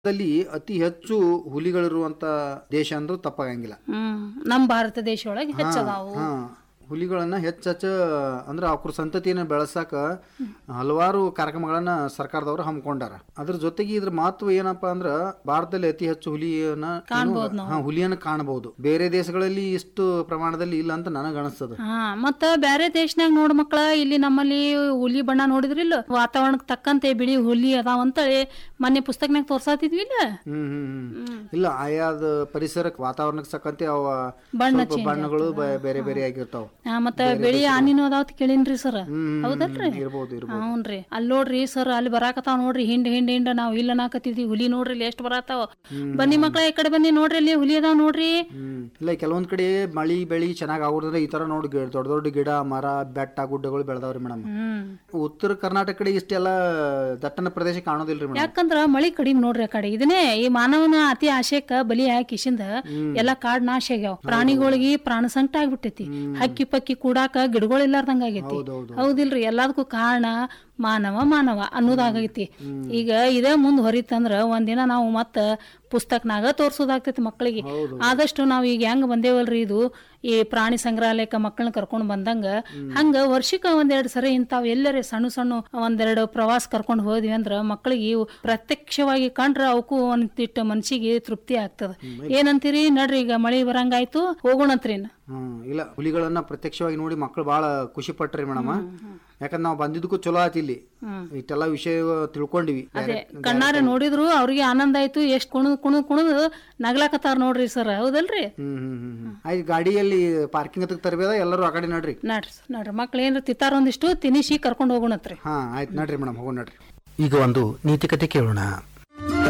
ದಲ್ಲಿ ಅತಿ ಹೆಚ್ಚು ಹುಲಿಗಳಿರುವಂತ ದೇಶ ಅಂದ್ರೂ ತಪ್ಪಾಗಂಗಿಲ್ಲ ಹ್ಮ್ ನಮ್ ಭಾರತ ದೇಶ ಒಳಗೆ ಹೆಚ್ಚದಾವು ಹಾ ಹುಲಿಗಳನ್ನ ಹೆಚ್ಚೆಚ್ಚ ಅಂದ್ರೆ ಅವ್ರ ಸಂತತಿಯನ್ನ ಬೆಳೆಸಾಕ ಹಲವಾರು ಕಾರ್ಯಕ್ರಮಗಳನ್ನ ಸರ್ಕಾರದವರು ಹಮ್ಮಿಕೊಂಡಾರ ಅದ್ರ ಜೊತೆಗೆ ಇದ್ರ ಮಹತ್ವ ಏನಪ್ಪಾ ಅಂದ್ರ ಭಾರತದಲ್ಲಿ ಅತಿ ಹೆಚ್ಚು ಹುಲಿಯನ್ನ ಏನು- ಹಾ ಹುಲಿಯನ್ನ ಕಾಣಬಹುದು ಬೇರೆ ದೇಶಗಳಲ್ಲಿ ಇಷ್ಟು ಪ್ರಮಾಣದಲ್ಲಿ ಇಲ್ಲ ಅಂತ ನನಗ ಅನಿಸ್ತದ ಹಾ ಮತ್ತ ಬ್ಯಾರೆ ದೇಶನ್ಯಾಗ ನೋಡ್ ಮಕ್ಳ ಇಲ್ಲಿ ನಮ್ಮಲ್ಲಿ ಹುಲಿ ಬಣ್ಣ ನೋಡಿದ್ರಿಲ್ಲ ವಾತಾವರಣಕ್ಕೆ ತಕ್ಕಂತೆ ಬಿಳಿ ಹುಲಿ ಅದಾವಂತೇಳಿ ಮೊನ್ನೆ ಪುಸ್ತಕನ್ಯಾಗ ತೋರ್ಸಾತಿದ್ವಿಲ್ಲ ಹ್ಮ್ ಹ್ಮ್ ಹ್ಮ್ ಇಲ್ಲ ಆಯಾದ ಪರಿಸರಕ್ಕೆ ವಾತಾವರಣಕ್ಕೆ ತಕ್ಕಂತೆ ಅವ ಬಣ್ಣ ಸ್ವಲ್ಪ ಬಣ್ಣಗಳು ಬ- ಬೇರೆ ಬೇರೆ ಆಗಿರ್ತಾವ ಹಾ ಮತ್ತ ಬಿಳಿ ಆನಿನೂ ಅದಾವತ್ ಕೇಳಿನ್ರಿ ಸರ್ ಹ್ಮ್ ಹೌದಲ್ರಿ ಇರ್ಬೋದು ಇರ್ಬೋದು ಹ್ಞೂನ್ರಿ ಅಲ್ಲಿ ನೋಡ್ರಿ ಸರ್ ಅಲ್ಲಿ ಬರಾಕತ್ತಾವ ನೋಡ್ರಿ ಹಿಂಡ್ ಹಿಂಡ್ ಹಿಂಡ್ ನಾವ್ ಇಲ್ಲ ನಾಕತ್ತಿದ್ವಿ ಹುಲಿ ನೋಡ್ರಿ ಇಲ್ಲಿ ಎಷ್ಟ್ ಬರಾತಾವ ಬನ್ನಿ ಮಕ್ಳ ಈ ಕಡೆ ಬನ್ನಿ ನೋಡ್ರಿ ಇಲ್ಲಿ ಹುಲಿ ಅದಾವ ನೋಡ್ರಿ ಹ್ಮ್ ಇಲ್ಲ ಕೆಲವೊಂದ್ ಕಡೆ ಮಳಿ ಬೆಳಿ ಚೆನ್ನಾಗ್ ಆಗೋದ್ರೆ ಈ ತರ ನೋಡಿ ಗಿ- ದೊಡ್ಡ ದೊಡ್ಡ ಗಿಡ ಮರ ಬೆಟ್ಟ ಗುಡ್ಡಗಳು ಬೆಳೆದಾವ್ರಿ ಮೇಡಮ್ ಹ್ಮ್ ಉತ್ತರ ಕರ್ನಾಟಕ ಕಡೆ ಇಷ್ಟೆಲ್ಲ ದಟ್ಟಣ ಪ್ರದೇಶ ಕಾಣೋದಿಲ್ರಿ ಮೇಡಮ್ ಯಾಕಂದ್ರ ಮಳಿ ಕಡಿಮೆ ನೋಡ್ರಿ ಆ ಕಡೆ ಇದನ್ನೇ ಈ ಮಾನವನ ಅತಿ ಆಶಯಕ್ಕ ಬಲಿ ಹಾಕಿಸಿಂದ ಎಲ್ಲಾ ಕಾಡ್ ನಾಶ ಆಗ್ಯಾವ ಪ್ರಾಣಿಗಳಿಗೆ ಪ್ರಾಣ ಸಂಕಟ ಆಗ್ಬಿಟ್ಟೈತಿ ಹಕ್ಕಿ ಪಕ್ಕಿ ಕೂಡಾಕ ಗಿಡಗಳು ಇಲ್ಲಾರ್ದಂಗ ಆಗೈತಿ ಹೌದೌದು ಹೌದಿಲ್ರಿ ಎಲ್ಲದಕ್ಕೂ ಕಾರಣ ಮಾನವ ಮಾನವ ಅನ್ನೋದಾಗೈತಿ ಈಗ ಇದೇ ಮುಂದ್ ಹೊರಿತಂದ್ರ ಒಂದಿನ ನಾವು ಮತ್ತ ಪುಸ್ತಕನಾಗ ತೋರ್ಸೋದಾಗ್ತೈತಿ ಮಕ್ಕಳಿಗೆ ಹೌದು. ಆದಷ್ಟು ನಾವ್ ಈಗ ಹೆಂಗ್ ಬಂದೇವಲ್ರಿ ಇದು ಈ ಪ್ರಾಣಿ ಸಂಗ್ರಹಾಲಯಕ್ಕ ಮಕ್ಕಳನ್ನ ಕರ್ಕೊಂಡ್ ಬಂದಂಗ ಹಂಗ ವರ್ಷಕ್ಕ ಒಂದೆರಡು ಸರಿ ಇಂತಾವ್ ಎಲ್ಲರೇ ಸಣ್ಣ ಸಣ್ಣ ಒಂದೆರಡು ಪ್ರವಾಸ ಕರ್ಕೊಂಡ್ ಹೋದ್ವಿ ಅಂದ್ರ ಮಕ್ಕಳಿಗೆ ಇವು ಪ್ರತ್ಯಕ್ಷವಾಗಿ ಕಂಡ್ರ ಅವಕ್ಕೂ ಒಂದಿಟ್ಟು ಮನ್ಸಿಗೆ ತೃಪ್ತಿ ಆಗ್ತದ ಏನಂತೀರಿ ನಡ್ರಿ ಈಗ ಮಳಿ ಬರಂಗಾಯ್ತು ಹೋಗೋಣಂತ್ರಿ ಇನ್ನ. ಹ್ಮ್ ಇಲ್ಲ ಹುಲಿಗಳನ್ನ ಪ್ರತ್ಯಕ್ಷವಾಗಿ ನೋಡಿ ಮಕ್ಕಳು ಬಹಳ ಖುಷಿ ಪಟ್ರಿ ಮೇಡಮ್ ಯಾಕಂದ್ರೆ ನಾವು ಬಂದಿದ್ದಕ್ಕೂ ಚಲೋ ಆಯ್ತು ಇಲ್ಲಿ ಹ್ಮ್. ಇಷ್ಟೆಲ್ಲ ವಿಷಯ ತಿಳ್ಕೊಂಡಿವಿ ಅದೇ ಕಣ್ಣಾರೆ ನೋಡಿದ್ರು ಅವ್ರಿಗೆ ಆನಂದ ಆಯ್ತು ಎಷ್ಟ್ ಕುಣದ್ ಕುಣದ್ ಕುಣದ್ ನಗ್ಲಾಕತ್ತಾರ ನೋಡ್ರಿ ಸರ್ ಹೌದಲ್ರಿ ಹ್ಮ್ ಹ್ಮ್ ಹ್ಮ್ ಹ್ಮ್ ಆಯ್ತು ಗಾಡಿಯಲ್ಲಿ ಪಾರ್ಕಿಂಗ್ ಹತ್ತಕ್ ತರಬೇದ ಎಲ್ಲರೂ ಆ ಕಡೆ ನಡ್ರಿ ನಡ್ರಿ ನಡ್ರಿ ಮಕ್ಳು ಏನ್ರ ತಿತ್ತಾರ ಒಂದಿಷ್ಟು ತಿನಿಸಿ ಕರ್ಕೊಂಡ್ ಹೋಗೋಣತ್ರಿ ಹಾ ಆಯ್ತು ನಡ್ರಿ ಮೇಡಮ್ ಹೋಗೋಣ ನಡ್ರಿ ಈಗ ಒಂದು ನೀತಿಕತೆ ಕೇಳೋಣ